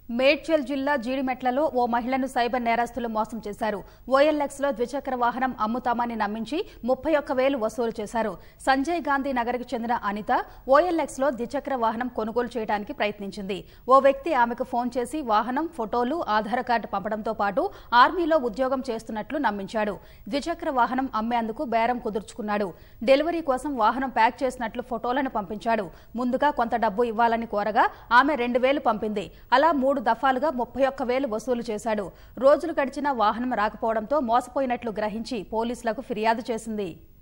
మేడ్చల్ జిల్లా జీడిమెట్లలో ఓ మహిళను సైబర్ నేరస్తులు మోసం చేశారు ఓఎల్ఎక్స్ లో ద్విచక్ర వాహనం అమ్ముతామని నమ్మించి ముప్పై ఒక్క వేలు వసూలు చేశారు సంజయ్ గాంధీ నగర్కు చెందిన అనిత ఓఎల్ఎక్స్ లో ద్విచక్ర వాహనం కొనుగోలు చేయడానికి ప్రయత్నించింది ఓ వ్యక్తి ఆమెకు ఫోన్ చేసి వాహనం ఫోటోలు ఆధార్ కార్డు పంపడంతో పాటు ఆర్మీలో ఉద్యోగం చేస్తున్నట్లు నమ్మించాడు ద్విచక్ర వాహనం అమ్మేందుకు బేరం కుదుర్చుకున్నాడు డెలివరీ కోసం వాహనం ప్యాక్ చేసినట్లు ఫోటోలను పంపించాడు ముందుగా కొంత డబ్బు ఇవ్వాలని కోరగా ఆమె రెండు వేలు పంపింది అలా మూడు దఫాలుగా ముప్పై ఒక్క వేలు వసూలు చేశాడు రోజులు గడిచినా వాహనం రాకపోవడంతో మోసపోయినట్లు గ్రహించి పోలీసులకు ఫిర్యాదు చేసింది